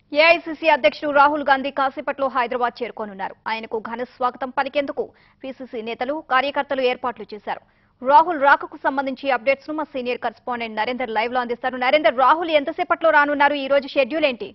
AICC అధ్యక్షుడు రాహుల్ గాంధీ కాసేపట్లో హైదరాబాద్ చేరుకోనున్నారు ఆయనకు ఘన స్వాగతం పలికేందుకు పిసిసి నేతలు కార్యకర్తలు ఏర్పాట్లు చేశారు రాహుల్ రాకకు సంబంధించి అప్డేట్స్ ను మా సీనియర్ కరెస్పాండెంట్ నరేందర్ లైవ్ లో అందిస్తారు నరేందర్ రాహుల్ ఎంతసేపట్లో రానున్నారు ఈ రోజు షెడ్యూల్ ఏంటి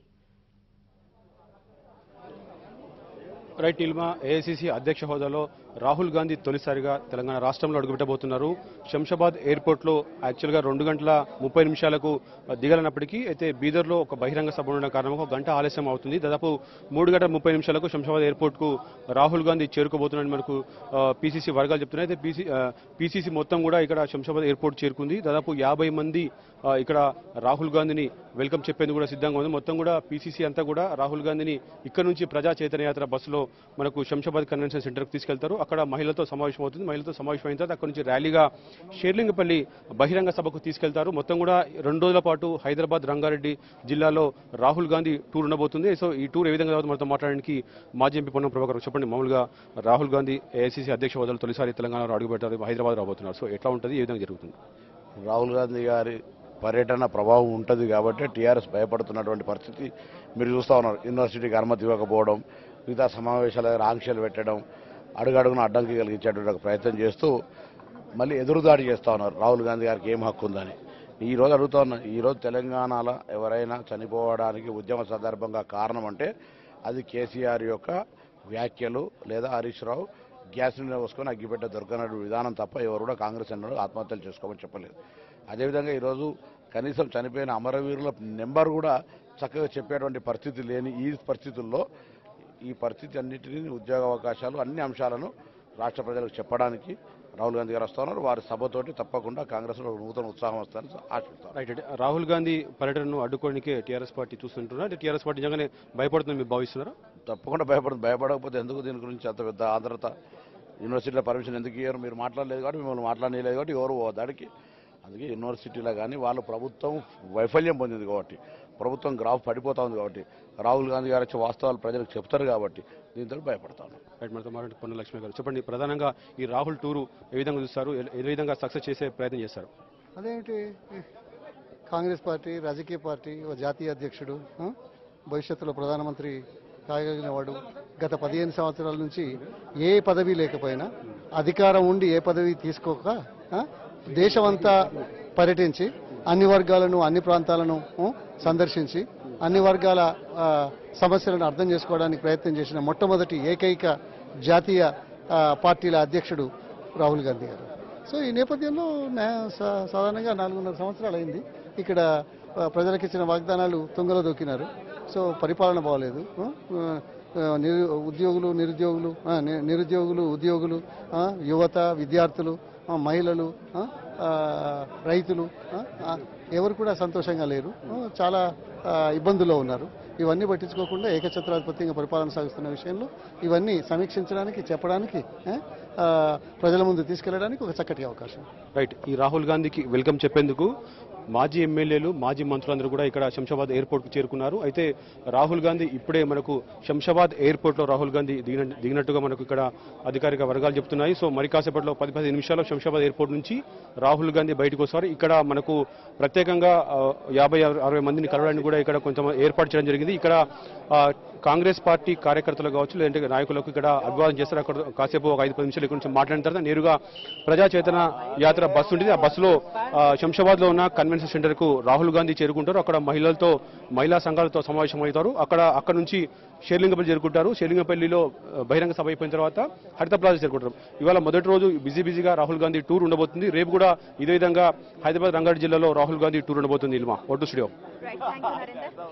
రైట్ ఇల్మా ఏఐసిసి అధ్యక్ష హోదాలో రాహుల్ గాంధీ తొలిసారిగా తెలంగాణ రాష్ట్రంలో అడుగుపెట్టబోతున్నారు శంషాబాద్ ఎయిర్పోర్ట్లో యాక్చువల్గా రెండు గంటల ముప్పై నిమిషాలకు దిగలనప్పటికీ అయితే బీదర్లో ఒక బహిరంగ సభ ఉండడం కారణంగా ఒక గంట ఆలస్యం అవుతుంది దాదాపు మూడు గంటల ముప్పై నిమిషాలకు శంషాబాద్ ఎయిర్పోర్ట్కు రాహుల్ గాంధీ చేరుకోబోతున్నారని మనకు పీసీసీ వర్గాలు చెప్తున్నాయి అయితే పీసీ పీసీసీ మొత్తం కూడా ఇక్కడ శంషాబాద్ ఎయిర్పోర్ట్ చేరుకుంది దాదాపు యాభై మంది ఆ, ఇక్కడ రాహుల్ గాంధీని వెల్కమ్ చెప్పేందుకు కూడా సిద్ధంగా ఉంది మొత్తం కూడా పీసీసీ అంతా కూడా రాహుల్ గాంధీని ఇక్కడ నుంచి ప్రజా చైతన్య యాత్ర బస్సులో మనకు శంషాబాద్ కన్వెన్షన్ సెంటర్కి తీసుకెళ్తారు అక్కడ మహిళలతో సమావేశం అవుతుంది మహిళలతో సమావేశం అయిన తర్వాత అక్కడ నుంచి ర్యాలీగా షేర్లింగపల్లి బహిరంగ సభకు తీసుకెళ్తారు మొత్తం కూడా రెండు రోజుల పాటు హైదరాబాద్ రంగారెడ్డి జిల్లాలో రాహుల్ గాంధీ టూర్ ఉండబోతుంది సో ఈ టూర్ ఏ విధంగా జరుగుతుందో మనతో మాట్లాడడానికి మాజీ ఎంపీ పొన్నం ప్రభాకర్ చెప్పండి మామూలుగా రాహుల్ గాంధీ ఏఐసీసీ అధ్యక్ష హోదాలో తొలిసారి తెలంగాణలో అడుగుపెట్టారు హైదరాబాద్ రాబోతున్నారు సో ఎట్లా ఉంటుంది ఏ విధంగా జరుగుతుంది రాహుల్ గాంధీ గారి పర్యటన ప్రభావం ఉంటుంది కాబట్టి టీఆర్ఎస్ భయపడుతున్నటువంటి పరిస్థితి మీరు చూస్తూ ఉన్నారు యూనివర్సిటీకి అనుమతి ఇవ్వకపోవడం మిగతా సమావేశాల దగ్గర ఆంక్షలు పెట్టడం అడుగడుగున అడ్డంకి కలిగించేటువంటి ఒక ప్రయత్నం చేస్తూ మళ్ళీ ఎదురుదాడి చేస్తూ ఉన్నారు రాహుల్ గాంధీ గారికి ఏం హక్కు ఉందని ఈ రోజు అడుగుతా ఉన్నా ఈ రోజు తెలంగాణలో ఎవరైనా చనిపోవడానికి ఉద్యమ సందర్భంగా కారణం అంటే అది కేసీఆర్ యొక్క వ్యాఖ్యలు లేదా హరీష్ రావు గ్యాస్ మీద పోసుకొని అగ్గిపెట్ట దొరకనటువంటి విధానం తప్ప ఎవరు కూడా కాంగ్రెస్ ఎన్నడూ ఆత్మహత్యలు చేసుకోమని చెప్పలేదు అదేవిధంగా ఈరోజు కనీసం చనిపోయిన అమరవీరుల నెంబర్ కూడా చక్కగా చెప్పేటువంటి పరిస్థితి లేని ఈ పరిస్థితుల్లో ఈ పరిస్థితి అన్నిటినీ ఉద్యోగ అవకాశాలు అన్ని అంశాలను రాష్ట్ర ప్రజలకు చెప్పడానికి రాహుల్ గాంధీ గారు వస్తున్నారు వారి సభతోటి తప్పకుండా కాంగ్రెస్లో నూతన ఉత్సాహం వస్తారని ఆశిస్తారు రైట్ అంటే రాహుల్ గాంధీ పర్యటనను అడ్డుకోవడానికే టీఆర్ఎస్ పార్టీ చూస్తుంటున్నారు అంటే టీఆర్ఎస్ పార్టీ నిజంగానే భయపడుతుంది మీరు భావిస్తున్నారా తప్పకుండా భయపడుతుంది భయపడకపోతే ఎందుకు దీని గురించి అంత పెద్ద ఆంధ్రత యూనివర్సిటీలో పర్మిషన్ ఎందుకు ఇయ్యారు మీరు మాట్లాడలేదు కాబట్టి మిమ్మల్ని మాట్లాడలేదు కాబట్టి ఎవరు ఓ దాడికి అందుకే యూనివర్సిటీలో కానీ వాళ్ళు ప్రభుత్వం వైఫల్యం పొందింది కాబట్టి ప్రభుత్వం గ్రాఫ్ పడిపోతా ఉంది కాబట్టి రాహుల్ గాంధీ గారు వచ్చి వాస్తవాలు ప్రజలకు చెప్తారు కాబట్టి దీంతో భయపడతాను రైట్ మనతో మాట్లాడి పొన్న లక్ష్మి గారు చెప్పండి ప్రధానంగా ఈ రాహుల్ టూరు ఏ విధంగా చూస్తారు ఏ- ఏ విధంగా సక్సెస్ చేసే ప్రయత్నం చేస్తారు అదేమిటి కాంగ్రెస్ పార్టీ రాజకీయ పార్టీ ఓ జాతీయ అధ్యక్షుడు ఆ? భవిష్యత్తులో ప్రధానమంత్రి కాగలిగిన వాడు గత పదిహేను సంవత్సరాల నుంచి ఏ పదవి లేకపోయినా అధికారం ఉండి ఏ పదవి తీసుకోక ఆ? దేశమంతా పర్యటించి అన్ని వర్గాలను అన్ని ప్రాంతాలను ఆ, సందర్శించి అన్ని వర్గాల ఆ, సమస్యలను అర్థం చేసుకోవడానికి ప్రయత్నం చేసిన మొట్టమొదటి ఏకైక జాతీయ ఆ, పార్టీల అధ్యక్షుడు రాహుల్ గాంధీ గారు సో ఈ నేపథ్యంలో న్యా- సా- సాధారణంగా నాలుగున్నర సంవత్సరాలు అయింది ఇక్కడ ఆ, ప్రజలకు ఇచ్చిన వాగ్దానాలు తుంగలో దొక్కినారు సో పరిపాలన బాగలేదు ఆ, ఆ, నిరు ఉద్యోగులు నిరుద్యోగులు ఆ, ని- నిరుద్యోగులు ఉద్యోగులు ఆ, యువత విద్యార్థులు ఆ, మహిళలు ఆ, ఆ, రైతులు ఆ, ఆ, ఎవరు కూడా సంతోషంగా లేరు ఆ, చాలా ఆ, ఇబ్బందుల్లో ఉన్నారు ఇవన్నీ పట్టించుకోకుండా ఏకఛత్రాధిపత్యంగా పరిపాలన సాగిస్తున్న విషయంలో ఇవన్నీ సమీక్షించడానికి చెప్పడానికి ఆ, ఆ, ప్రజల ముందు తీసుకెళ్లడానికి ఒక చక్కటి అవకాశం రైట్ ఈ రాహుల్ గాంధీకి వెల్కమ్ చెప్పేందుకు మాజీ ఎమ్మెల్యేలు మాజీ మంత్రులందరూ కూడా ఇక్కడ శంషాబాద్ ఎయిర్పోర్ట్కు చేరుకున్నారు అయితే రాహుల్ గాంధీ ఇప్పుడే మనకు శంషాబాద్ ఎయిర్పోర్ట్లో రాహుల్ గాంధీ దిగిన దిగినట్టుగా మనకు ఇక్కడ అధికారిక వర్గాలు చెప్తున్నాయి సో మరి కాసేపట్లో పది పది నిమిషాల్లో శంషాబాద్ ఎయిర్పోర్ట్ నుంచి రాహుల్ గాంధీ బయటకు వస్తారు ఇక్కడ మనకు ప్రత్యేకంగా ఆ, యాభై అర- అరవై మందిని కలవడానికి కూడా ఇక్కడ కొంచెం ఏర్పాటు చేయడం జరిగింది ఇక్కడ ఆ, కాంగ్రెస్ పార్టీ కార్యకర్తలు కావచ్చు లేదంటే నాయకులకు ఇక్కడ అభివాదం చేస్తారు అక్కడ కాసేపు ఒక ఐదు పది నిమిషాలు ఇక్కడ నుంచి మాట్లాడిన తర్వాత నేరుగా ప్రజా చేతన యాత్ర బస్సు ఉంటుంది ఆ బస్సులో శంషాబాద్ లో ఉన్న కన్వెన్షన్ సెంటర్ కు రాహుల్ గాంధీ చేరుకుంటారు అక్కడ మహిళలతో మహిళా సంఘాలతో సమావేశం అవుతారు అక్కడ అక్కడ నుంచి షేర్లింగపల్లి చేరుకుంటారు షేర్లింగపల్లిలో ఆ, బహిరంగ సభ అయిపోయిన తర్వాత హరిత ప్లాజా చేరుకుంటారు ఇవాళ మొదటి రోజు బిజీ బిజీగా రాహుల్ గాంధీ టూర్ ఉండబోతుంది రేపు కూడా ఇదే విధంగా హైదరాబాద్ రంగారెడ్డి జిల్లాలో రాహుల్ గాంధీ టూర్ ఉండబోతుంది ఇల్మా ఒట్టు studio right thank you Narender